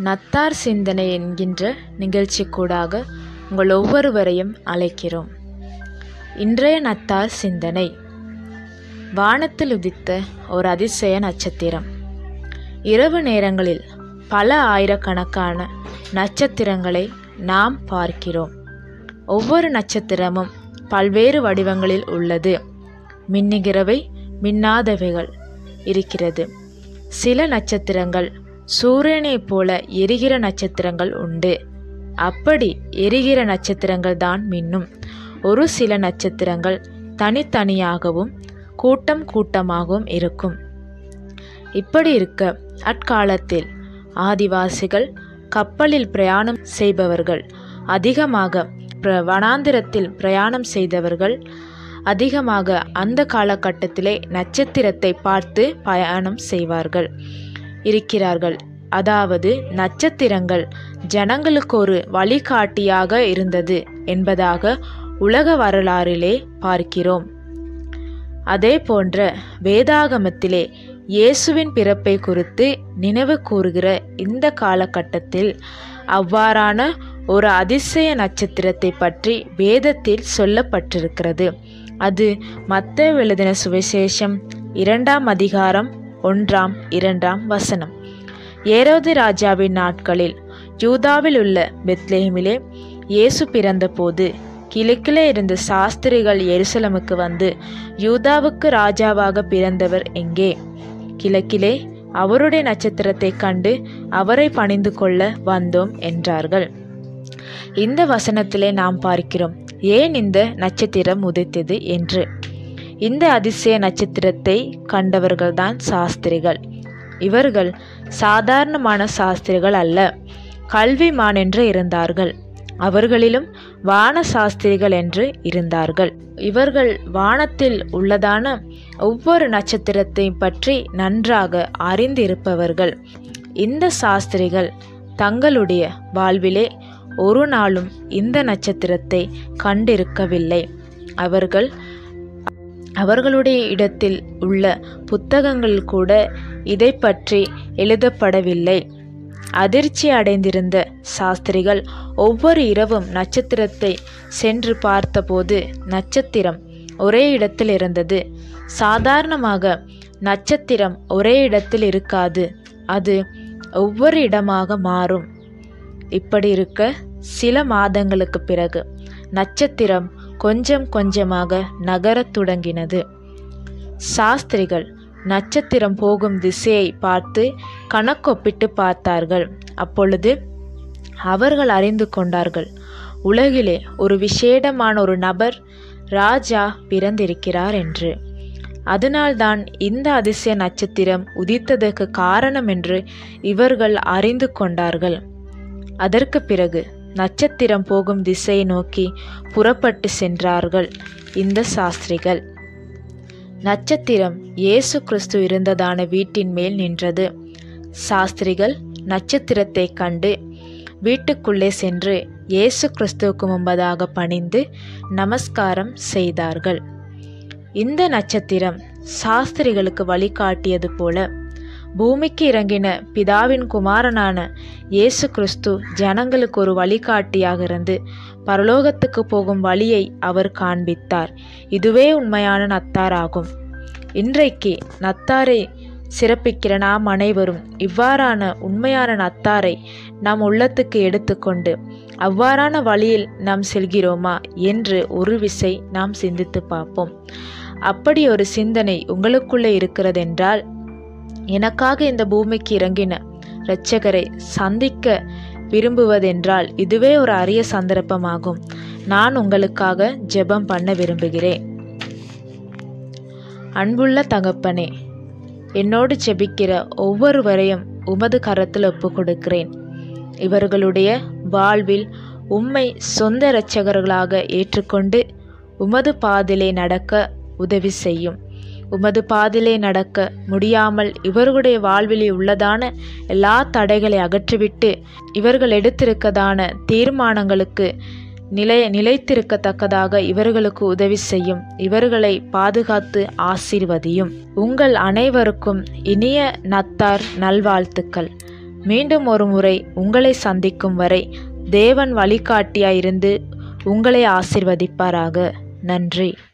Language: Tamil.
நத்தார் சிந்தனை என்கின்ற நிகழ்ச்சிக்கூடாக உங்கள் ஒவ்வொருவரையும் அழைக்கிறோம் இன்றைய நத்தார் சிந்தனை வானத்தில் உதித்த ஒரு அதிசய நட்சத்திரம் இரவு நேரங்களில் பல ஆயிரக்கணக்கான நட்சத்திரங்களை நாம் பார்க்கிறோம் ஒவ்வொரு நட்சத்திரமும் பல்வேறு வடிவங்களில் உள்ளது மின்னுகிறவை மின்னாதவைகள் இருக்கிறது சில நட்சத்திரங்கள் சூரியனைப் போல எரிகிற நட்சத்திரங்கள் உண்டு அப்படி எரிகிற நட்சத்திரங்கள் தான் மின்னும் ஒரு சில நட்சத்திரங்கள் தனித்தனியாகவும் கூட்டம் கூட்டமாகவும் இருக்கும் இப்படி இருக்க அக்காலத்தில் ஆதிவாசிகள் கப்பலில் பிரயாணம் செய்பவர்கள் அதிகமாக பிர வனாந்திரத்தில் பிரயாணம் செய்தவர்கள் அதிகமாக அந்த காலகட்டத்திலே நட்சத்திரத்தை பார்த்து பயணம் செய்வார்கள் இருக்கிறார்கள் அதாவது நட்சத்திரங்கள் ஜனங்களுக்கு ஒரு வழிகாட்டியாக இருந்தது என்பதாக உலக வரலாறிலே பார்க்கிறோம் அதே போன்ற வேதாகமத்திலே இயேசுவின் பிறப்பை குறித்து நினைவு கூறுகிற இந்த காலகட்டத்தில் அவ்வாறான ஒரு அதிசய நட்சத்திரத்தை பற்றி வேதத்தில் சொல்லப்பட்டிருக்கிறது அது மத்த எழுதின சுவிசேஷம் இரண்டாம் அதிகாரம் ஒன்றாம் இரண்டாம் வசனம் ஏரோது ராஜாவின் நாட்களில் யூதாவில் உள்ள பெத்லேஹமிலே இயேசு பிறந்தபோது கிழக்கிலே இருந்த சாஸ்திரிகள் எருசலமுக்கு வந்து யூதாவுக்கு ராஜாவாக பிறந்தவர் எங்கே கிழக்கிலே அவருடைய நட்சத்திரத்தை கண்டு அவரை பணிந்து கொள்ள வந்தோம் என்றார்கள் இந்த வசனத்திலே நாம் பார்க்கிறோம் ஏன் இந்த நட்சத்திரம் உதைத்தது என்று இந்த அதிசய நட்சத்திரத்தை கண்டவர்கள்தான் சாஸ்திரிகள் இவர்கள் சாதாரணமான சாஸ்திரிகள் அல்ல கல்விமான் என்று இருந்தார்கள் அவர்களிலும் வான சாஸ்திரிகள் என்று இருந்தார்கள் இவர்கள் வானத்தில் உள்ளதான ஒவ்வொரு நட்சத்திரத்தை பற்றி நன்றாக அறிந்திருப்பவர்கள் இந்த சாஸ்திரிகள் தங்களுடைய வாழ்விலே ஒரு நாளும் இந்த நட்சத்திரத்தை கண்டிருக்கவில்லை அவர்கள் அவர்களுடைய இடத்தில் உள்ள புத்தகங்கள் கூட இதை பற்றி எழுதப்படவில்லை அதிர்ச்சி அடைந்திருந்த சாஸ்திரிகள் ஒவ்வொரு இரவும் நட்சத்திரத்தை சென்று பார்த்தபோது நட்சத்திரம் ஒரே இடத்தில் இருந்தது சாதாரணமாக நட்சத்திரம் ஒரே இடத்தில் இருக்காது அது ஒவ்வொரு இடமாக மாறும் இப்படி இருக்க சில மாதங்களுக்கு பிறகு நட்சத்திரம் கொஞ்சம் கொஞ்சமாக நகரத் தொடங்கினது சாஸ்திரிகள் நட்சத்திரம் போகும் திசையை பார்த்து கணக்கொப்பிட்டு பார்த்தார்கள் அப்பொழுது அவர்கள் அறிந்து கொண்டார்கள் உலகிலே ஒரு விசேடமான ஒரு நபர் ராஜா பிறந்திருக்கிறார் என்று அதனால்தான் இந்த அதிசய நட்சத்திரம் உதித்ததற்கு காரணம் என்று இவர்கள் அறிந்து கொண்டார்கள் அதற்கு பிறகு நட்சத்திரம் போகும் திசையை நோக்கி புறப்பட்டு சென்றார்கள் இந்த சாஸ்திரிகள் நட்சத்திரம் இயேசு கிறிஸ்து இருந்ததான வீட்டின் மேல் நின்றது சாஸ்திரிகள் நட்சத்திரத்தை கண்டு வீட்டுக்குள்ளே சென்று இயேசு கிறிஸ்துவுக்கு முன்பதாக பணிந்து நமஸ்காரம் செய்தார்கள் இந்த நட்சத்திரம் சாஸ்திரிகளுக்கு வழிகாட்டியது போல பூமிக்கு இறங்கின பிதாவின் குமாரனான இயேசு கிறிஸ்து ஜனங்களுக்கு ஒரு வழிகாட்டியாக இருந்து பரலோகத்துக்கு போகும் வழியை அவர் காண்பித்தார் இதுவே உண்மையான நத்தார் ஆகும் இன்றைக்கு நத்தாரை சிறப்பிக்கிற நாம் அனைவரும் இவ்வாறான உண்மையான நத்தாரை நம் உள்ளத்துக்கு எடுத்துக்கொண்டு அவ்வாறான வழியில் நாம் செல்கிறோமா என்று ஒரு விசை நாம் சிந்தித்து பார்ப்போம் அப்படி ஒரு சிந்தனை உங்களுக்குள்ளே இருக்கிறதென்றால் எனக்காக இந்த பூமிக்கு இறங்கின இரட்சகரை சந்திக்க விரும்புவதென்றால் இதுவே ஒரு அரிய சந்தர்ப்பமாகும் நான் உங்களுக்காக ஜெபம் பண்ண விரும்புகிறேன் அன்புள்ள தகப்பனே என்னோடு ஜெபிக்கிற ஒவ்வொருவரையும் உமது கரத்தில் ஒப்பு கொடுக்கிறேன் இவர்களுடைய வாழ்வில் உம்மை சொந்த இரட்சகர்களாக ஏற்றுக்கொண்டு உமது பாதிலே நடக்க உதவி செய்யும் உமது பாதிலே நடக்க முடியாமல் இவர்களுடைய வாழ்விலே உள்ளதான எல்லா தடைகளை அகற்றிவிட்டு இவர்கள் எடுத்திருக்கதான தீர்மானங்களுக்கு நிலை நிலைத்திருக்கத்தக்கதாக இவர்களுக்கு உதவி செய்யும் இவர்களை பாதுகாத்து ஆசீர்வதியும் உங்கள் அனைவருக்கும் இனிய நத்தார் நல்வாழ்த்துக்கள் மீண்டும் ஒரு முறை உங்களை சந்திக்கும் வரை தேவன் வழிகாட்டியாயிருந்து உங்களை ஆசிர்வதிப்பாராக நன்றி